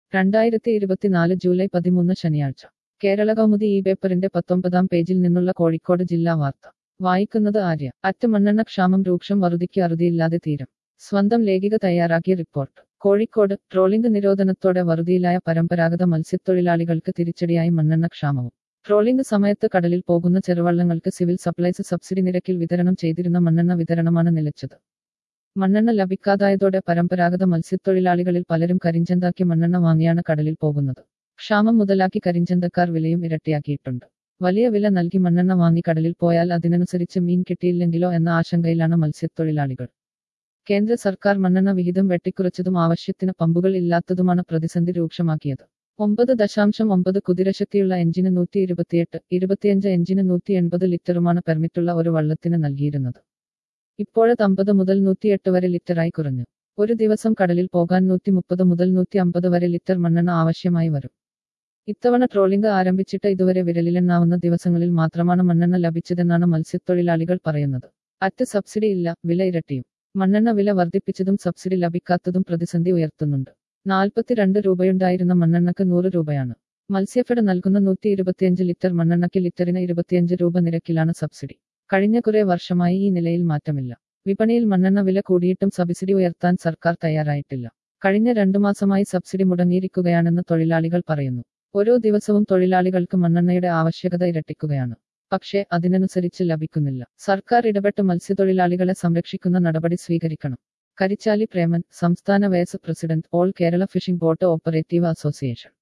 രണ്ടായിരത്തി ഇരുപത്തിനാല് ജൂലൈ പതിമൂന്ന് ശനിയാഴ്ച കേരള കൗമുദി ഈ പേപ്പറിന്റെ പത്തൊമ്പതാം പേജിൽ നിന്നുള്ള കോഴിക്കോട് ജില്ലാ വാർത്ത വായിക്കുന്നത് ആര്യ അറ്റ് മണ്ണെണ്ണ ക്ഷാമം രൂക്ഷം വറുതിക്ക് അറുതിയില്ലാതെ തീരം സ്വന്തം ലേഖിക തയ്യാറാക്കിയ റിപ്പോർട്ട് കോഴിക്കോട് ട്രോളിംഗ് നിരോധനത്തോടെ വറുതിയിലായ പരമ്പരാഗത മത്സ്യത്തൊഴിലാളികൾക്ക് തിരിച്ചടിയായി മണ്ണെണ്ണ ക്ഷാമവും ട്രോളിംഗ് സമയത്ത് കടലിൽ പോകുന്ന ചെറുവള്ളങ്ങൾക്ക് സിവിൽ സപ്ലൈസ് സബ്സിഡി നിരക്കിൽ വിതരണം ചെയ്തിരുന്ന മണ്ണെണ്ണ വിതരണമാണ് നിലച്ചത് മണ്ണെണ്ണ ലഭിക്കാതായതോടെ പരമ്പരാഗത മത്സ്യത്തൊഴിലാളികളിൽ പലരും കരിഞ്ചന്താക്കി മണ്ണെണ്ണ വാങ്ങിയാണ് കടലിൽ പോകുന്നത് ക്ഷാമം മുതലാക്കി കരിഞ്ചന്തക്കാർ വിലയും ഇരട്ടിയാക്കിയിട്ടുണ്ട് വലിയ വില നൽകി മണ്ണെണ്ണ വാങ്ങി കടലിൽ പോയാൽ അതിനനുസരിച്ച് മീൻ കിട്ടിയില്ലെങ്കിലോ എന്ന ആശങ്കയിലാണ് മത്സ്യത്തൊഴിലാളികൾ കേന്ദ്ര സർക്കാർ മണ്ണെണ്ണ വിഹിതം വെട്ടിക്കുറച്ചതും ആവശ്യത്തിന് പമ്പുകൾ ഇല്ലാത്തതുമാണ് പ്രതിസന്ധി രൂക്ഷമാക്കിയത് ഒമ്പത് ദശാംശം ഒമ്പത് കുതിരശക്തിയുള്ള എഞ്ചിന് നൂറ്റി ഇരുപത്തിയെട്ട് ഇരുപത്തിയഞ്ച് എഞ്ചിന് നൂറ്റി എൺപത് ലിറ്ററുമാണ് പെർമിറ്റുള്ള ഒരു വള്ളത്തിന് നൽകിയിരുന്നത് ഇപ്പോഴത് അമ്പത് മുതൽ നൂറ്റിയെട്ട് വരെ ലിറ്ററായി കുറഞ്ഞു ഒരു ദിവസം കടലിൽ പോകാൻ നൂറ്റി മുപ്പത് മുതൽ നൂറ്റി അമ്പത് വരെ ലിറ്റർ മണ്ണെണ്ണ ആവശ്യമായി വരും ഇത്തവണ ട്രോളിംഗ് ആരംഭിച്ചിട്ട് ഇതുവരെ വിരലിലെണ്ണാവുന്ന ദിവസങ്ങളിൽ മാത്രമാണ് മണ്ണെണ്ണ ലഭിച്ചതെന്നാണ് മത്സ്യത്തൊഴിലാളികൾ പറയുന്നത് അറ്റ് സബ്സിഡി ഇല്ല വില ഇരട്ടിയും മണ്ണെണ്ണ വില വർദ്ധിപ്പിച്ചതും സബ്സിഡി ലഭിക്കാത്തതും പ്രതിസന്ധി ഉയർത്തുന്നുണ്ട് നാൽപ്പത്തിരണ്ട് രൂപയുണ്ടായിരുന്ന മണ്ണെണ്ണക്ക് നൂറ് രൂപയാണ് മത്സ്യഫെഡ് നൽകുന്ന നൂറ്റി ഇരുപത്തിയഞ്ച് ലിറ്റർ മണ്ണെണ്ണയ്ക്ക് ലിറ്ററിന് ഇരുപത്തിയഞ്ച് രൂപ നിരക്കിലാണ് സബ്സിഡി കഴിഞ്ഞ കുറെ വർഷമായി ഈ നിലയിൽ മാറ്റമില്ല വിപണിയിൽ മണ്ണെണ്ണ വില കൂടിയിട്ടും സബ്സിഡി ഉയർത്താൻ സർക്കാർ തയ്യാറായിട്ടില്ല കഴിഞ്ഞ രണ്ടു മാസമായി സബ്സിഡി മുടങ്ങിയിരിക്കുകയാണെന്ന് തൊഴിലാളികൾ പറയുന്നു ഓരോ ദിവസവും തൊഴിലാളികൾക്ക് മണ്ണെണ്ണയുടെ ആവശ്യകത ഇരട്ടിക്കുകയാണ് പക്ഷേ അതിനനുസരിച്ച് ലഭിക്കുന്നില്ല സർക്കാർ ഇടപെട്ട് മത്സ്യത്തൊഴിലാളികളെ സംരക്ഷിക്കുന്ന നടപടി സ്വീകരിക്കണം കരിച്ചാലി പ്രേമൻ സംസ്ഥാന vice president all Kerala fishing boat operative association